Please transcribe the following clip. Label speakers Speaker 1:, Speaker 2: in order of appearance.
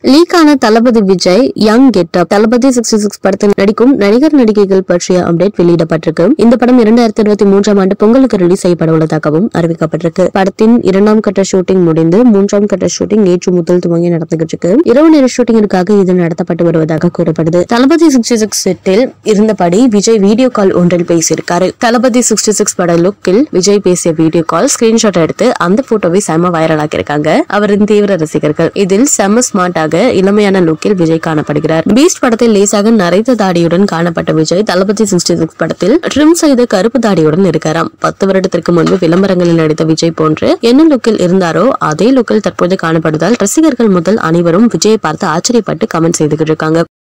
Speaker 1: league ஆன Thalapathy Vijay young getup Thalapathy sixty six படத்தில் நடிக்கும் நடிகர் நடிகைகள் பற்றிய அப்டேட் வெளியிடப்பட்டிருக்கு இந்த படம் இரண்டாயிரத்தி இருபத்தி மூன்றாம் ஆண்டு பொங்கலுக்கு ரிலீஸ் செய்யப்பட உள்ளதாகவும் அறிவிக்கப்பட்டிருக்கு படத்தின் இரண்டாம் கட்ட ஷூட்டிங் முடிந்து மூன்றாம் கட்ட ஷூட்டிங் நேற்று முதல் துவங்கி நடந்துகிட்டு இருக்கு இரவு நேர ஷூட்டிங்கிற்காக இது நடத்தப்பட்டு வருவதாக கூறப்படுது தளபதி சிக்ஸ்டி சிக்ஸ் செட்டில் இருந்தபடி விஜய் வீடியோ கால் ஒன்றில் பேசியிருக்காரு தளபதி சிக்ஸ்டி சிக்ஸ் பட லுக்கில் விஜய் பேசிய வீடியோ கால் ஸ்கிரீன்ஷாட் எடுத்து அந்த போட்டோவை செம வைரல் ஆக்கியிருக்காங்க அவரின் தீவிர ரசிகர்கள் இதில் செம ஸ்மார்ட்டாக இளமையான லுக்கில் விஜய் காணப்படுகிறார் பீஸ்ட் படத்தில் லேசாக நரைத்த தாடியுடன் காணப்பட்ட விஜய் தளபதி சிக்ஸ்டி சிக்ஸ் படத்தில் ட்ரிம் செய்த கருப்பு தாடியுடன் இருக்காராம் பத்து வருடத்திற்கு முன்பு விளம்பரங்களில் நடித்த விஜய் போன்று என்ன லுக்கில் இருந்தாரோ அதே லுக்கில் தற்போது காணப்படுவதால் ரசிகர்கள் முதல் அனைவரும் விஜயை பார்த்து ஆச்சரியப்பட்டு கமெண்ட் செய்துகிட்டு இருக்காங்க